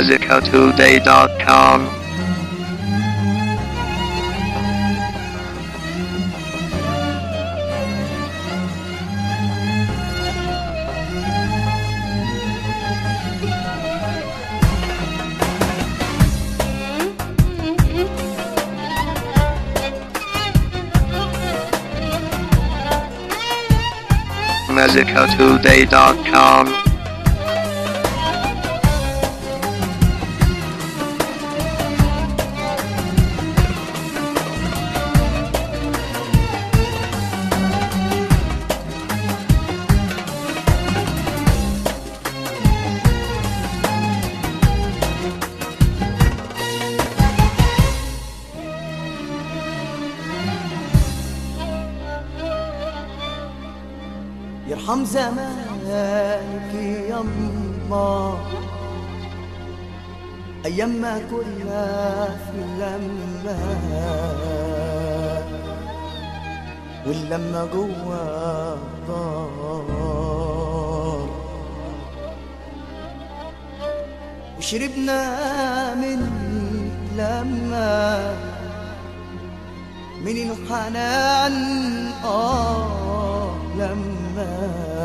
MexicoToday.com. MexicoToday.com. يرحم زمانك يما أيام ما كنا في اللمة واللمة جوا الدار وشربنا من لما من الحنان آه لما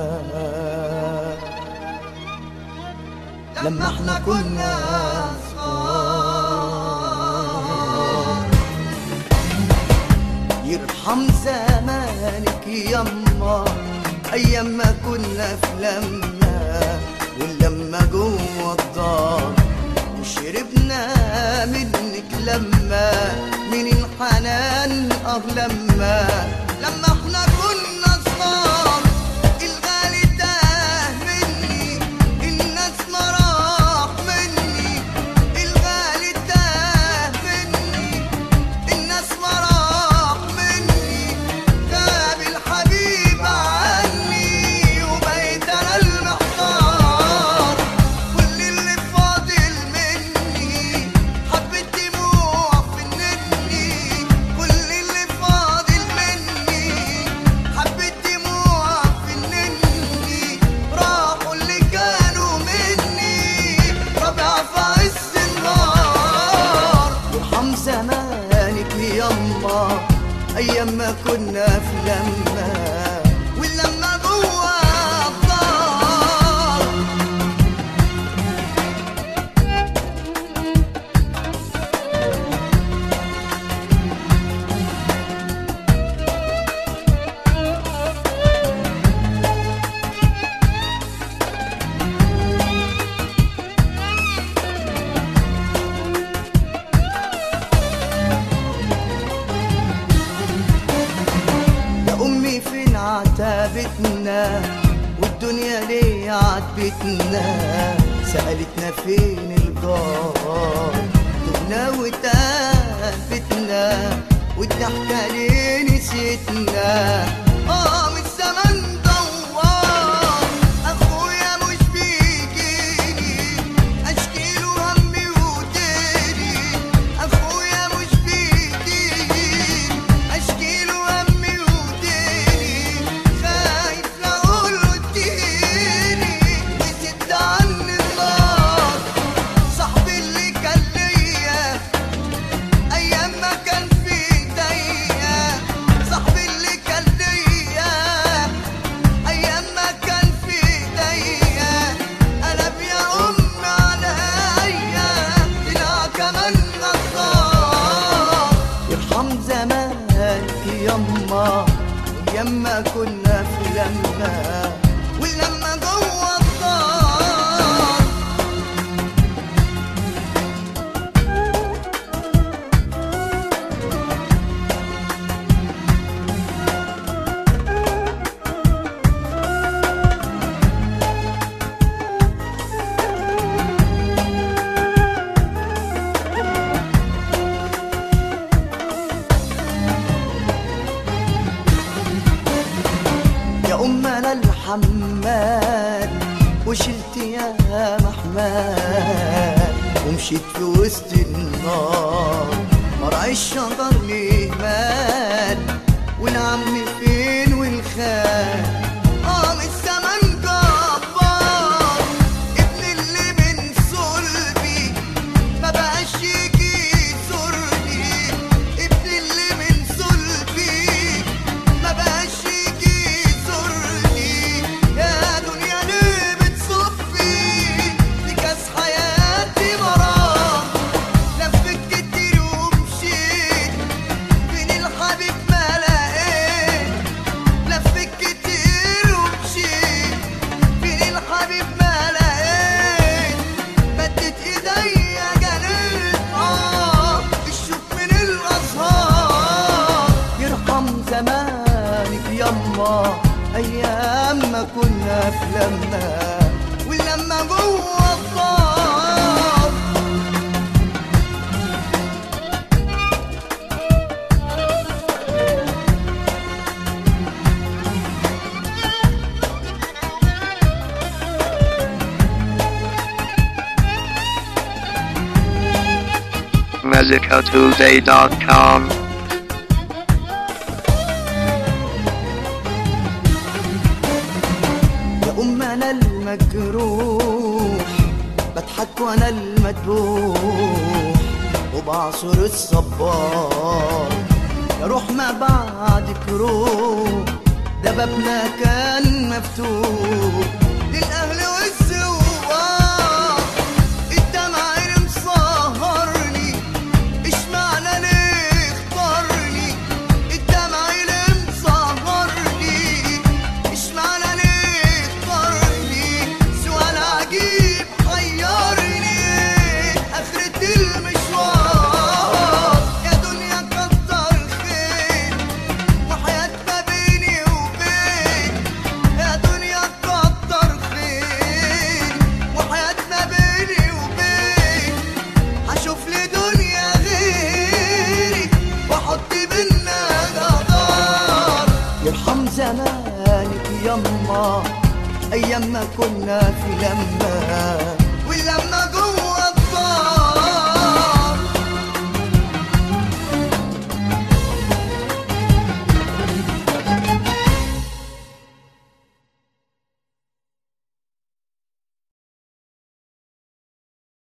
لما احنا كنا صغار يرحم زمانك يما ايام ما كنا في لما واللما جوه الدار وشربنا منك لما من الحنان اه لما لما احنا كنا صغار الغالي تاه مني الناس ما راح مني الغالي تاه مني الناس ما راح مني غاب الحبيب عني وبقيت انا المحتار كل اللي فاضل مني حبة دموع في النني كل اللي فاضل مني حبة دموع في النني راحوا اللي كانوا مني ربع في عز النار يرحم زمانك يما ايام ما كنا في لما واللما جوا الدار يا أمي فين عتابتنا والدنيا ليه عاتبتنا سألتنا فين الجار تبنا وتافتنا والضحكة ليه نسيتنا اه من زمان دوار أخويا مش بيجيني أشكي له همي وديني أخويا مش بيجيني أشكي له همي وديني خايف لأقول له اديني وسد عني النار صاحبي اللي كان ليا أيام ما كان في إيديا صاحبي اللي كان ليا أيام ما كان في إيديا قلب يا أم عليا طلع كمان غدار يرحم زمانك يما أيام ما كنا في لما واللما جوه الدار يا أم أنا الحمال وشلت يا محمال ومشيت في وسط النار مرعي الشجر ليه مال والعم فين والخال اه من الزمن جبار ابن اللي من صلبي يما ايام ما كنا في لما واللما جوه الطار MexicoToday.com. يا أم أنا المجروح بضحك وأنا المدبوح وبعصر الصبار يا روح ما بعدك روح ده بابنا كان مفتوح للأهل والزوار الدمع اللي مسهرني اشمعنى ليه اختارني الدمع اللي مسهرني اشمعنى ليه اختارني سؤال عجيب حيرني اخرة المشوار يا دنيا كتر خير وحياة ما بيني وبين يا دنيا كتر خير وحياة ما بيني وبين هشوف لي دنيا غيري واحط بينا جدار يرحم زمانك يما ايام ما كنا في لما